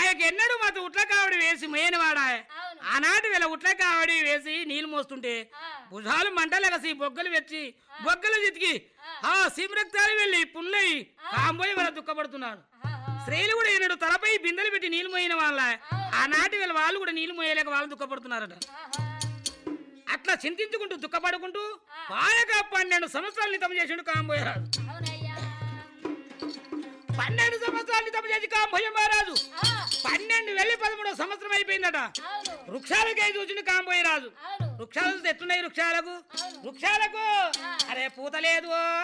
ఆయనకి ఎన్నడూ మాత ఉట్ల కావడి వేసి మేనవాడా అవును. ఆనాటి వేళ ఉట్ల కావడి వేసి నీళ్లు మోస్తుంటే ఆ. భుజాలు మంటలగసి బొగ్గలు వెచ్చి బొగ్గలు చితికి ఆ సిమరక్తాలు వెళ్ళి పుల్లయి కాంబోయి వాళ్ళ దుఃఖపడుతున్నాడు ఆహా. స్త్రీలు కూడా ఈనాడు తలపై బిందెలు పెట్టి నీళ్లు మోయిన వాళ్ళ ఆనాటి వేళ వాళ్ళు కూడా నీళ్లు మోయలేక వాళ్ళు దుఃఖపడుతున్నారట ఆహా. అట్లా చింతించుకుంటూ దుఃఖపడుకుంటూ పాయక పన్నెండు సంవత్సరాలు నితం చేసిండు కాంబోయరాజు అవునయ్యా పన్నెండు సంవత్సరాలు నితం చేసి కాంబోయ మహారాజు ఆ, పన్నెండు వెళ్ళి పదమూడో సంవత్సరం అయిపోయిందట అవును వృక్షాలకే చూసిన కాంబోయరాజు అవును వృక్షాలు ఎట్లున్నాయి వృక్షాలకు వృక్షాలకు అరే పూత లేదు